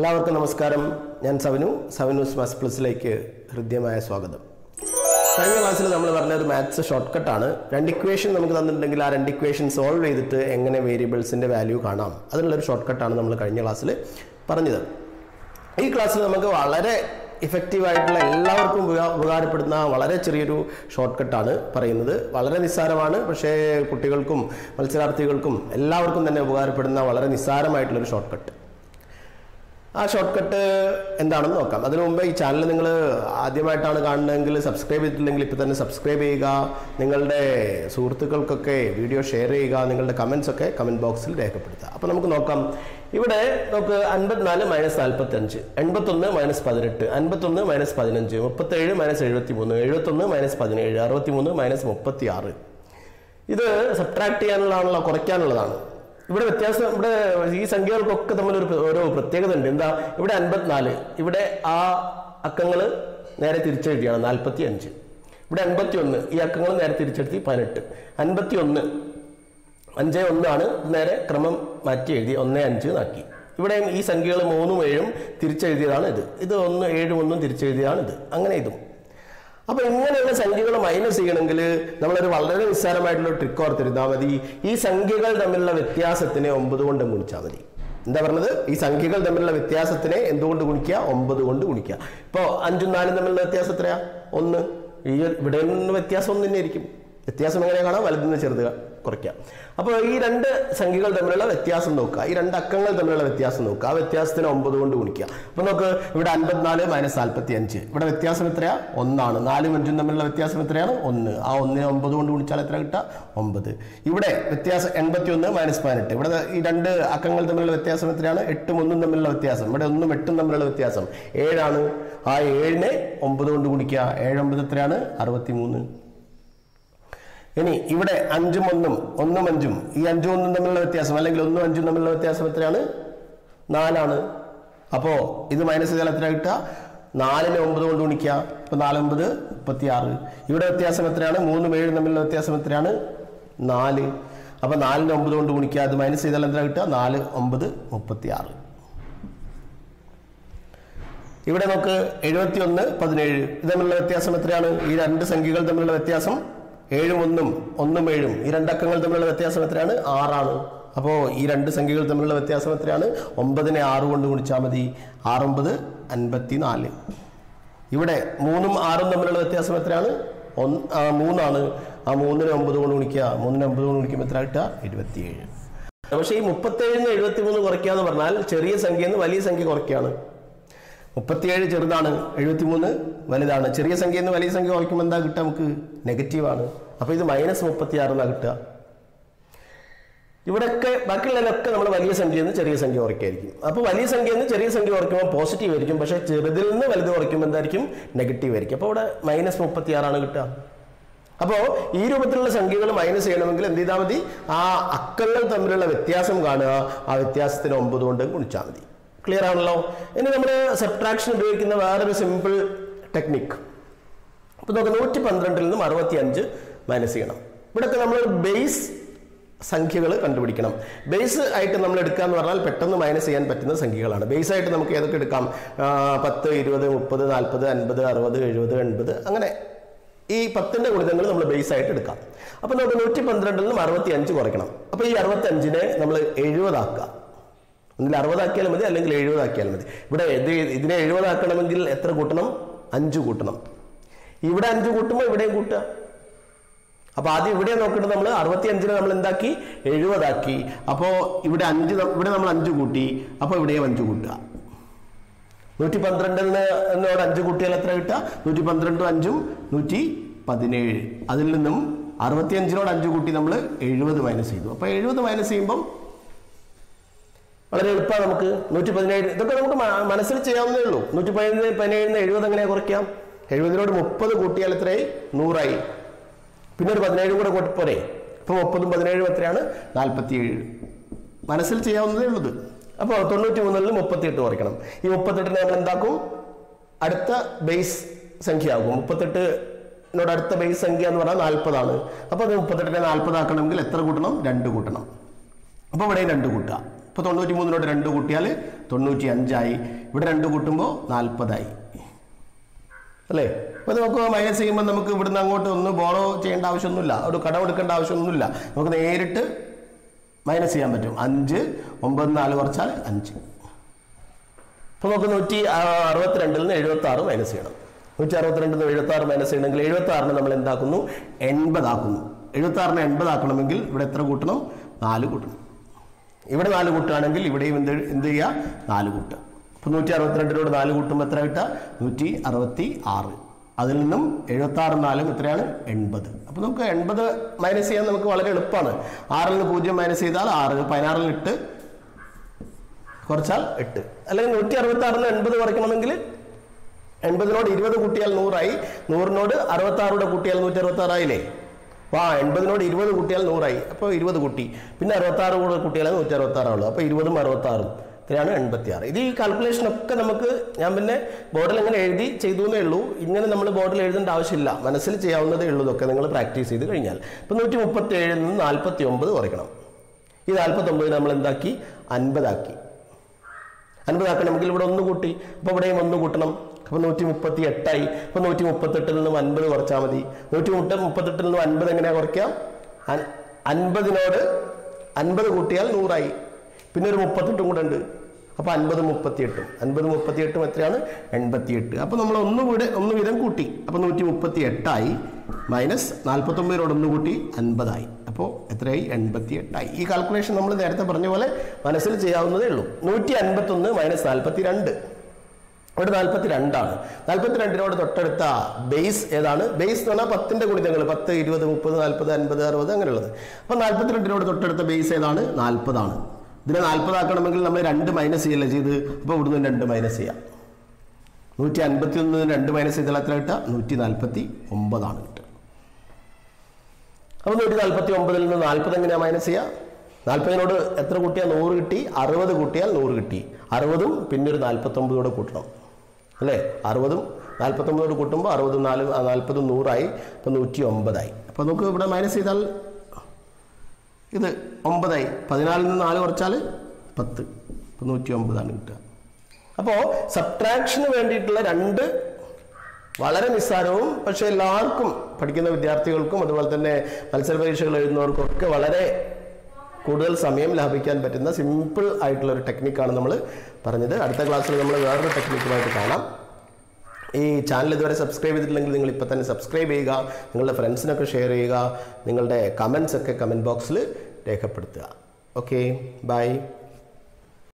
എല്ലാവർക്കും നമസ്കാരം ഞാൻ സവനു സവനൂസ് മാസ് പ്ലസിലേക്ക് ഹൃദ്യമായ സ്വാഗതം കഴിഞ്ഞ ക്ലാസ്സിൽ നമ്മൾ പറഞ്ഞ ഒരു മാത്സ് ഷോർട്ട് കട്ടാണ് രണ്ട് ഇക്വേഷൻ നമുക്ക് തന്നിട്ടുണ്ടെങ്കിൽ ആ രണ്ട് ഇക്വേഷൻ സോൾവ് ചെയ്തിട്ട് എങ്ങനെ വേരിയബിൾസിൻ്റെ വാല്യൂ കാണാം അതിനുള്ളൊരു ഷോർട്ട് കട്ടാണ് നമ്മൾ കഴിഞ്ഞ ക്ലാസ്സിൽ പറഞ്ഞത് ഈ ക്ലാസ്സിൽ നമുക്ക് വളരെ ഇഫക്റ്റീവ് ആയിട്ടുള്ള എല്ലാവർക്കും ഉപകാ- ഉപകാരപ്പെടുന്ന വളരെ ചെറിയൊരു ഷോർട്ട് കട്ടാണ് പറയുന്നത് വളരെ നിസ്സാരമാണ് പക്ഷേ കുട്ടികൾക്കും മത്സരാർത്ഥികൾക്കും എല്ലാവർക്കും തന്നെ ഉപകാരപ്പെടുന്ന വളരെ നിസ്സാരമായിട്ടുള്ളൊരു ഷോർട്ട് കട്ട് ആ ഷോർട്ട് കട്ട് എന്താണെന്ന് നോക്കാം അതിനു മുമ്പ് ഈ ചാനൽ നിങ്ങൾ ആദ്യമായിട്ടാണ് കാണുന്നതെങ്കിൽ സബ്സ്ക്രൈബ് ചെയ്തിട്ടില്ലെങ്കിൽ ഇപ്പോൾ തന്നെ സബ്സ്ക്രൈബ് ചെയ്യുക നിങ്ങളുടെ സുഹൃത്തുക്കൾക്കൊക്കെ വീഡിയോ ഷെയർ ചെയ്യുക നിങ്ങളുടെ കമൻസ് ഒക്കെ കമൻറ്റ് ബോക്സിൽ രേഖപ്പെടുത്തുക അപ്പോൾ നമുക്ക് നോക്കാം ഇവിടെ നമുക്ക് അൻപത്തിനാല് മൈനസ് നാൽപ്പത്തഞ്ച് എൺപത്തൊന്ന് മൈനസ് പതിനെട്ട് അൻപത്തൊന്ന് മൈനസ് പതിനഞ്ച് മുപ്പത്തേഴ് മൈനസ് എഴുപത്തി മൂന്ന് എഴുപത്തൊന്ന് മൈനസ് പതിനേഴ് അറുപത്തി മൂന്ന് മൈനസ് മുപ്പത്തി ആറ് ഇത് സബ്ട്രാക്ട് ചെയ്യാനുള്ളതാണല്ലോ കുറയ്ക്കാനുള്ളതാണ് ഇവിടെ വ്യത്യാസം ഇവിടെ ഈ സംഖ്യകൾക്കൊക്കെ തമ്മിൽ ഒരു പ്ര- ഓരോ പ്രത്യേകത ഉണ്ട് എന്താ ഇവിടെ അൻപത്തിനാല് ഇവിടെ ആ അക്കങ്ങൾ നേരെ തിരിച്ചെഴുതിയാണ് നാൽപ്പത്തി അഞ്ച് ഇവിടെ അൻപത്തി ഒന്ന് ഈ അക്കങ്ങൾ നേരെ തിരിച്ചെഴുതി പതിനെട്ട് അൻപത്തി ഒന്ന് അഞ്ച് ഒന്നാണ് ഇത് നേരെ ക്രമം മാറ്റി എഴുതി ഒന്ന് അഞ്ച് നാക്കി ഇവിടെ ഈ സംഖ്യകൾ മൂന്നും ഏഴും തിരിച്ചെഴുതിയതാണ് ഇത് ഇത് ഒന്ന് ഏഴും ഒന്നും തിരിച്ചെഴുതിയതാണ് ഇത് അങ്ങനെ ഇതും അപ്പൊ ഇങ്ങനെയുള്ള സംഖ്യകൾ മൈനസ് ചെയ്യണമെങ്കിൽ നമ്മളൊരു വളരെ നിസ്സാരമായിട്ടുള്ള ട്രിക്ക് ഓർത്തിരുന്നാൽ മതി ഈ സംഖ്യകൾ തമ്മിലുള്ള വ്യത്യാസത്തിനെ ഒമ്പത് കൊണ്ട് ഗുണിച്ചാൽ മതി എന്താ പറഞ്ഞത് ഈ സംഖ്യകൾ തമ്മിലുള്ള വ്യത്യാസത്തിനെ എന്തുകൊണ്ട് ഗുണിക്കുക ഒമ്പത് കൊണ്ട് ഗുണിക്കുക ഇപ്പോൾ അഞ്ചും നാലും തമ്മിലുള്ള വ്യത്യാസം എത്രയാ ഒന്ന് ഈ ഇവിടെ നിന്ന് വ്യത്യാസം ഒന്ന് തന്നെ ആയിരിക്കും വ്യത്യാസം എങ്ങനെ കാണാം വലുതിൽ നിന്ന് ചെറുത് കുറയ്ക്കാം അപ്പോൾ ഈ രണ്ട് സംഖ്യകൾ തമ്മിലുള്ള വ്യത്യാസം നോക്കുക ഈ രണ്ട് അക്കങ്ങൾ തമ്മിലുള്ള വ്യത്യാസം നോക്കുക ആ വ്യത്യാസത്തിന് ഒമ്പത് കൊണ്ട് ഗുണിക്കുക അപ്പോൾ നോക്ക് ഇവിടെ അൻപത്തിനാല് മൈനസ് നാൽപ്പത്തി അഞ്ച് ഇവിടെ വ്യത്യാസം എത്രയാ ഒന്നാണ് നാലും അഞ്ചും തമ്മിലുള്ള വ്യത്യാസം എത്രയാണ് ഒന്ന് ആ ഒന്നിനെ ഒമ്പത് കൊണ്ട് ഗുണിച്ചാൽ എത്ര കിട്ടുക ഒമ്പത് ഇവിടെ വ്യത്യാസം എൺപത്തി ഒന്ന് മൈനസ് പതിനെട്ട് ഇവിടെ ഈ രണ്ട് അക്കങ്ങൾ തമ്മിലുള്ള വ്യത്യാസം എത്രയാണ് എട്ടും ഒന്നും തമ്മിലുള്ള വ്യത്യാസം ഇവിടെ ഒന്നും എട്ടും തമ്മിലുള്ള വ്യത്യാസം ഏഴാണ് ആ ഏഴിനെ ഒമ്പത് കൊണ്ട് ഗുണിക്കുക ഏഴ് ഒമ്പത് എത്രയാണ് അറുപത്തി മൂന്ന് ഇനി ഇവിടെ അഞ്ചും ഒന്നും ഒന്നും അഞ്ചും ഈ അഞ്ചും ഒന്നും തമ്മിലുള്ള വ്യത്യാസം അല്ലെങ്കിൽ ഒന്നും അഞ്ചും തമ്മിലുള്ള വ്യത്യാസം എത്രയാണ് നാലാണ് അപ്പോൾ ഇത് മൈനസ് ചെയ്താൽ എത്ര കിട്ടുക നാലിനെ ഒമ്പത് കൊണ്ട് ഗുണിക്കുക ഇപ്പൊ നാലൊമ്പത് മുപ്പത്തി ആറ് ഇവിടെ വ്യത്യാസം എത്രയാണ് മൂന്നും ഏഴും തമ്മിലുള്ള വ്യത്യാസം എത്രയാണ് നാല് അപ്പൊ നാലിനെ ഒമ്പത് കൊണ്ട് ഗുണിക്കുക അത് മൈനസ് ചെയ്താൽ എന്താ കിട്ടുക നാല് ഒമ്പത് മുപ്പത്തി ആറ് ഇവിടെ നമുക്ക് എഴുപത്തി ഒന്ന് പതിനേഴ് ഇത് തമ്മിലുള്ള വ്യത്യാസം എത്രയാണ് ഈ രണ്ട് സംഖ്യകൾ തമ്മിലുള്ള വ്യത്യാസം ഏഴും ഒന്നും ഒന്നും ഏഴും ഈ രണ്ടക്കങ്ങൾ തമ്മിലുള്ള വ്യത്യാസം എത്രയാണ് ആറാണ് അപ്പോൾ ഈ രണ്ട് സംഖ്യകൾ തമ്മിലുള്ള വ്യത്യാസം എത്രയാണ് ഒമ്പതിനെ ആറ് കൊണ്ട് ഗുണിച്ചാൽ മതി ആറൊമ്പത് അൻപത്തി നാല് ഇവിടെ മൂന്നും ആറും തമ്മിലുള്ള വ്യത്യാസം എത്രയാണ് ഒന്ന് ആ, മൂന്നാണ് ആ മൂന്നിനെ ഒമ്പത് കൊണ്ട് ഗുണിക്കുക മൂന്നിനെ ഒമ്പത് കൊണ്ട് ഗുണിക്കുമ്പോൾ എത്ര കിട്ടുക എഴുപത്തിയേഴ് പക്ഷേ ഈ മുപ്പത്തേഴിന് എഴുപത്തി മൂന്ന് കുറയ്ക്കുക എന്ന് പറഞ്ഞാൽ ചെറിയ സംഖ്യയിൽ നിന്ന് വലിയ സംഖ്യ കുറയ്ക്കുകയാണ് മുപ്പത്തിയേഴ് ചെറുതാണ് എഴുപത്തിമൂന്ന് വലുതാണ് ചെറിയ സംഖ്യയിൽ നിന്ന് വലിയ സംഖ്യ കുറയ്ക്കുമ്പോൾ എന്താ കിട്ടുക നമുക്ക് നെഗറ്റീവാണ് അപ്പോൾ ഇത് മൈനസ് മുപ്പത്തി ആറെന്നാണ് കിട്ടുക ഇവിടെയൊക്കെ ബാക്കിയുള്ളതിലൊക്കെ നമ്മൾ വലിയ സംഖ്യയിൽ നിന്ന് ചെറിയ സംഖ്യ കുറയ്ക്കായിരിക്കും അപ്പോൾ വലിയ സംഖ്യയിൽ നിന്ന് ചെറിയ സംഖ്യ കുറയ്ക്കുമ്പോൾ പോസിറ്റീവ് ആയിരിക്കും പക്ഷേ ചെറുതിൽ നിന്ന് വലുത് കുറയ്ക്കുമ്പോൾ എന്തായിരിക്കും നെഗറ്റീവ് ആയിരിക്കും അപ്പോൾ ഇവിടെ മൈനസ് മുപ്പത്തി ആറാണ് കിട്ടുക അപ്പോൾ ഈ രൂപത്തിലുള്ള സംഖ്യകൾ മൈനസ് ചെയ്യണമെങ്കിൽ എന്ത് ചെയ്താൽ മതി ആ അക്കങ്ങൾ തമ്മിലുള്ള വ്യത്യാസം കാണുക ആ വ്യത്യാസത്തിന് ഒമ്പത് കൊണ്ട് ഗുണിച്ചാൽ മതി ക്ലിയർ ആണല്ലോ ഇനി നമ്മൾ സബ്ട്രാക്ഷൻ ഉപയോഗിക്കുന്ന വേറൊരു സിമ്പിൾ ടെക്നിക്ക് അപ്പോൾ നമുക്ക് നൂറ്റി പന്ത്രണ്ടിൽ നിന്നും അറുപത്തി അഞ്ച് മൈനസ് ചെയ്യണം ഇവിടെയൊക്കെ നമ്മൾ ബേസ് സംഖ്യകൾ കണ്ടുപിടിക്കണം ബേസ് ആയിട്ട് നമ്മൾ എടുക്കുക എന്ന് പറഞ്ഞാൽ പെട്ടെന്ന് മൈനസ് ചെയ്യാൻ പറ്റുന്ന സംഖ്യകളാണ് ബേസ് ആയിട്ട് നമുക്ക് ഏതൊക്കെ എടുക്കാം ആ, പത്ത് ഇരുപത് മുപ്പത് നാൽപ്പത് അൻപത് അറുപത് എഴുപത് എൺപത് അങ്ങനെ ഈ പത്തിൻ്റെ ഗുണിതങ്ങൾ നമ്മൾ ബേസ് ആയിട്ട് എടുക്കാം അപ്പോൾ നമുക്ക് നൂറ്റി പന്ത്രണ്ടിൽ നിന്നും അറുപത്തി അഞ്ച് കുറയ്ക്കണം അപ്പോൾ ഈ അറുപത്തി അഞ്ചിനെ നമ്മൾ എഴുപതാക്കുക ഒന്നിൽ അറുപതാക്കിയാലും മതി അല്ലെങ്കിൽ എഴുപതാക്കിയാലും മതി ഇവിടെ ഇത് ഇതിനെ എഴുപതാക്കണമെങ്കിൽ എത്ര കൂട്ടണം അഞ്ച് കൂട്ടണം ഇവിടെ അഞ്ച് കൂട്ടുമ്പോൾ ഇവിടെയും കൂട്ടുക അപ്പൊ ആദ്യം ഇവിടെ നോക്കേണ്ടത് നമ്മൾ അറുപത്തി അഞ്ചിനെ നമ്മൾ എന്താക്കി എഴുപതാക്കി അപ്പോൾ ഇവിടെ അഞ്ച് ന- ഇവിടെ നമ്മൾ അഞ്ച് കൂട്ടി അപ്പോൾ ഇവിടെയും അഞ്ച് കൂട്ടുക നൂറ്റി പന്ത്രണ്ടിന് എന്നോട് അഞ്ച് കൂട്ടിയാൽ എത്ര കിട്ടുക നൂറ്റി പന്ത്രണ്ടും അഞ്ചും നൂറ്റി പതിനേഴ് അതിൽ നിന്നും അറുപത്തി അഞ്ചിനോട് അഞ്ച് കൂട്ടി നമ്മൾ എഴുപത് മൈനസ് ചെയ്തു അപ്പോൾ എഴുപത് മൈനസ് ചെയ്യുമ്പം വളരെ എളുപ്പമാണ് നമുക്ക് നൂറ്റി പതിനേഴ് ഇതൊക്കെ നമുക്ക് മ- മനസ്സിൽ ചെയ്യാവുന്നേ ഉള്ളൂ നൂറ്റി പതിനേഴ് പതിനേഴിന് എഴുപത് എങ്ങനെ കുറയ്ക്കാം എഴുപതിനോട് മുപ്പത് കൂട്ടിയാൽ എത്രയായി നൂറായി പിന്നെ ഒരു പതിനേഴും കൂടെ കൂട്ടി പോരെ അപ്പോൾ മുപ്പതും പതിനേഴും എത്രയാണ് നാൽപ്പത്തിയേഴ് മനസ്സിൽ ചെയ്യാവുന്നതേ ഉള്ളത് അപ്പോൾ തൊണ്ണൂറ്റി മൂന്നിൽ മുപ്പത്തിയെട്ട് കുറയ്ക്കണം ഈ മുപ്പത്തെട്ടിനെ നമ്മൾ എന്താക്കും അടുത്ത ബേസ് സംഖ്യ ആകും മുപ്പത്തെട്ടിനോട് അടുത്ത ബേസ് സംഖ്യ എന്ന് പറഞ്ഞാൽ നാൽപ്പതാണ് അപ്പോൾ അത് മുപ്പത്തെട്ടിനെ നാൽപ്പതാക്കണമെങ്കിൽ എത്ര കൂട്ടണം രണ്ട് കൂട്ടണം അപ്പോൾ ഇവിടെ രണ്ട് കൂട്ടുക ഇപ്പോൾ തൊണ്ണൂറ്റി മൂന്നിനോട് രണ്ട് കൂട്ടിയാൽ തൊണ്ണൂറ്റി അഞ്ചായി ഇവിടെ രണ്ട് കൂട്ടുമ്പോൾ നാൽപ്പതായി അല്ലേ അപ്പോൾ നമുക്ക് മൈനസ് ചെയ്യുമ്പോൾ നമുക്ക് ഇവിടുന്ന് അങ്ങോട്ട് ഒന്ന് ബോറോ ചെയ്യേണ്ട ആവശ്യമൊന്നുമില്ല ഒരു കടം എടുക്കേണ്ട ആവശ്യമൊന്നുമില്ല നമുക്ക് നേരിട്ട് മൈനസ് ചെയ്യാൻ പറ്റും അഞ്ച് ഒമ്പത് നാല് കുറച്ചാൽ അഞ്ച് അപ്പോൾ നമുക്ക് നൂറ്റി അറുപത്തിരണ്ടിൽ നിന്ന് എഴുപത്തി ആറ് മൈനസ് ചെയ്യണം നൂറ്റി അറുപത്തിരണ്ടിൽ നിന്ന് എഴുപത്തി ആറ് മൈനസ് ചെയ്യണമെങ്കിൽ എഴുപത്തി ആറിന് നമ്മൾ എന്താക്കുന്നു എൺപതാക്കുന്നു എഴുപത്തി ആറിന് എൺപതാക്കണമെങ്കിൽ ഇവിടെ എത്ര കൂട്ടണം നാല് കൂട്ടണം ഇവിടെ നാല് കൂട്ടുകയാണെങ്കിൽ ഇവിടെയും എന്ത് എന്ത് ചെയ്യുക നാല് കൂട്ടുക അപ്പോൾ നൂറ്റി അറുപത്തിരണ്ടിനോട് നാല് കൂട്ടുമ്പോൾ എത്ര കിട്ടുക നൂറ്റി അറുപത്തി ആറ് അതിൽ നിന്നും എഴുപത്തി ആറും നാലും എത്രയാണ് എൺപത് അപ്പോൾ നമുക്ക് എൺപത് മൈനസ് ചെയ്യാൻ നമുക്ക് വളരെ എളുപ്പമാണ് ആറിൽ നിന്ന് പൂജ്യം മൈനസ് ചെയ്താൽ ആറ് പതിനാറിൽ ഇട്ട് കുറച്ചാൽ എട്ട് അല്ലെങ്കിൽ നൂറ്റി അറുപത്തി ആറിന് എൺപത് കുറയ്ക്കണമെങ്കിൽ എൺപതിനോട് ഇരുപത് കൂട്ടിയാൽ നൂറായി നൂറിനോട് അറുപത്തി ആറൂടെ കൂട്ടിയാൽ നൂറ്റി അറുപത്തി ആറായില്ലേ വാ എൺപതിനോട് ഇരുപത് കൂട്ടിയാൽ നൂറായി അപ്പോൾ ഇരുപത് കൂട്ടി പിന്നെ അറുപത്തി ആറ് കൂടെ കൂട്ടിയാൽ നൂറ്റി അറുപത്തി ആറാവുള്ളൂ അപ്പോൾ ഇരുപതും അറുപത്തി ആറും ഇത്രയാണ് എൺപത്തി ആറ് ഇത് ഈ കാൽക്കുലേഷൻ ഒക്കെ നമുക്ക് ഞാൻ പിന്നെ ബോർഡിൽ ഇങ്ങനെ എഴുതി ചെയ്തു എന്നേ ഉള്ളൂ ഇങ്ങനെ നമ്മൾ ബോർഡിൽ എഴുതേണ്ട ആവശ്യമില്ല മനസ്സിൽ ചെയ്യാവുന്നതേ ഉള്ളൂ ഇതൊക്കെ നിങ്ങൾ പ്രാക്ടീസ് ചെയ്ത് കഴിഞ്ഞാൽ ഇപ്പോൾ നൂറ്റി മുപ്പത്തി ഏഴിൽ നിന്ന് നാൽപ്പത്തി ഒമ്പത് കുറയ്ക്കണം ഈ നാൽപ്പത്തൊമ്പത് നമ്മൾ എന്താക്കി അൻപതാക്കി അൻപതാക്കണമെങ്കിൽ ഇവിടെ ഒന്ന് കൂട്ടി അപ്പോൾ ഇവിടെയും ഒന്ന് കൂട്ടണം അപ്പോൾ നൂറ്റി മുപ്പത്തി എട്ടായി അപ്പോൾ നൂറ്റി മുപ്പത്തെട്ടിൽ നിന്നും അൻപത് കുറച്ചാൽ മതി നൂറ്റി മുപ്പ മുപ്പത്തെട്ടിൽ നിന്നും അൻപത് എങ്ങനെയാ കുറയ്ക്കാം അൻ- അൻപതിനോട് അൻപത് കൂട്ടിയാൽ നൂറായി പിന്നെ ഒരു മുപ്പത്തെട്ടും കൂടെ ഉണ്ട് അപ്പോൾ അൻപത് മുപ്പത്തിയെട്ടും അൻപത് മുപ്പത്തിയെട്ടും എത്രയാണ് എൺപത്തിയെട്ട് അപ്പോൾ നമ്മൾ ഒന്ന് കൂടെ ഒന്ന് വീതം കൂട്ടി അപ്പോൾ നൂറ്റി മുപ്പത്തി എട്ടായി മൈനസ് നാൽപ്പത്തൊമ്പതിനോട് ഒന്ന് കൂട്ടി അൻപതായി അപ്പോൾ എത്രയായി എൺപത്തി എട്ടായി ഈ കാൽക്കുലേഷൻ നമ്മൾ നേരത്തെ പറഞ്ഞ പോലെ മനസ്സിൽ ചെയ്യാവുന്നതേ ഉള്ളൂ നൂറ്റി അൻപത്തൊന്ന് മൈനസ് നാൽപ്പത്തി രണ്ട് ഇവിടെ നാൽപ്പത്തി രണ്ടാണ് നാൽപ്പത്തി രണ്ടിനോട് തൊട്ടടുത്ത ബേസ് ഏതാണ് ബേസ് എന്ന് പറഞ്ഞാൽ പത്തിന്റെ ഗുണിതങ്ങൾ പത്ത് ഇരുപത് മുപ്പത് നാൽപ്പത് അൻപത് അറുപത് അങ്ങനെയുള്ളത് അപ്പോൾ നാൽപ്പത്തി രണ്ടിനോട് തൊട്ടടുത്ത ബേസ് ഏതാണ് നാൽപ്പതാണ് ഇതിനെ നാൽപ്പതാക്കണമെങ്കിൽ നമ്മൾ രണ്ട് മൈനസ് ചെയ്യല്ലേ ചെയ്ത് അപ്പോൾ ഇവിടുന്ന് രണ്ട് മൈനസ് ചെയ്യാം നൂറ്റി അൻപത്തി ഒന്ന് രണ്ട് മൈനസ് ചെയ്താൽ എത്ര കിട്ടുക നൂറ്റി നാൽപ്പത്തി ഒമ്പതാണ് കിട്ടുക അപ്പോൾ നൂറ്റി നാൽപ്പത്തി ഒമ്പതിൽ നിന്ന് നാൽപ്പത് എങ്ങനെയാണ് മൈനസ് ചെയ്യുക നാൽപ്പതിനോട് എത്ര കൂട്ടിയാൽ നൂറ് കിട്ടി അറുപത് കൂട്ടിയാൽ നൂറ് കിട്ടി അറുപതും പിന്നെ ഒരു നാൽപ്പത്തൊമ്പത് കൂടെ കൂട്ടണം അല്ലേ അറുപതും നാൽപ്പത്തൊമ്പതോട് കൂട്ടുമ്പോൾ അറുപതും നാല് ആ, നാൽപ്പതും നൂറായി അപ്പോൾ നൂറ്റി ഒമ്പതായി അപ്പോൾ നമുക്ക് ഇവിടെ മൈനസ് ചെയ്താൽ ഇത് ഒമ്പതായി പതിനാലിൽ നിന്ന് നാല് കുറച്ചാൽ പത്ത് അപ്പോൾ നൂറ്റി ഒമ്പതാണ് കിട്ടുക അപ്പോൾ സബ്ട്രാക്ഷന് വേണ്ടിയിട്ടുള്ള രണ്ട് വളരെ നിസ്സാരവും പക്ഷേ എല്ലാവർക്കും പഠിക്കുന്ന വിദ്യാർത്ഥികൾക്കും അതുപോലെ തന്നെ മത്സര പരീക്ഷകൾ എഴുതുന്നവർക്കും ഒക്കെ വളരെ കൂടുതൽ സമയം ലാഭിക്കാൻ പറ്റുന്ന സിമ്പിൾ ആയിട്ടുള്ള ഒരു ടെക്നിക്കാണ് നമ്മൾ പറഞ്ഞത് അടുത്ത ക്ലാസ്സിൽ നമ്മൾ വേറൊരു ടെക്നിക്കുമായിട്ട് കാണാം ഈ ചാനൽ ഇതുവരെ സബ്സ്ക്രൈബ് ചെയ്തിട്ടില്ലെങ്കിൽ നിങ്ങൾ ഇപ്പോൾ തന്നെ സബ്സ്ക്രൈബ് ചെയ്യുക നിങ്ങളുടെ ഫ്രണ്ട്സിനൊക്കെ ഷെയർ ചെയ്യുക നിങ്ങളുടെ കമൻസ് ഒക്കെ കമൻറ്റ് ബോക്സിൽ രേഖപ്പെടുത്തുക ഓക്കെ ബൈ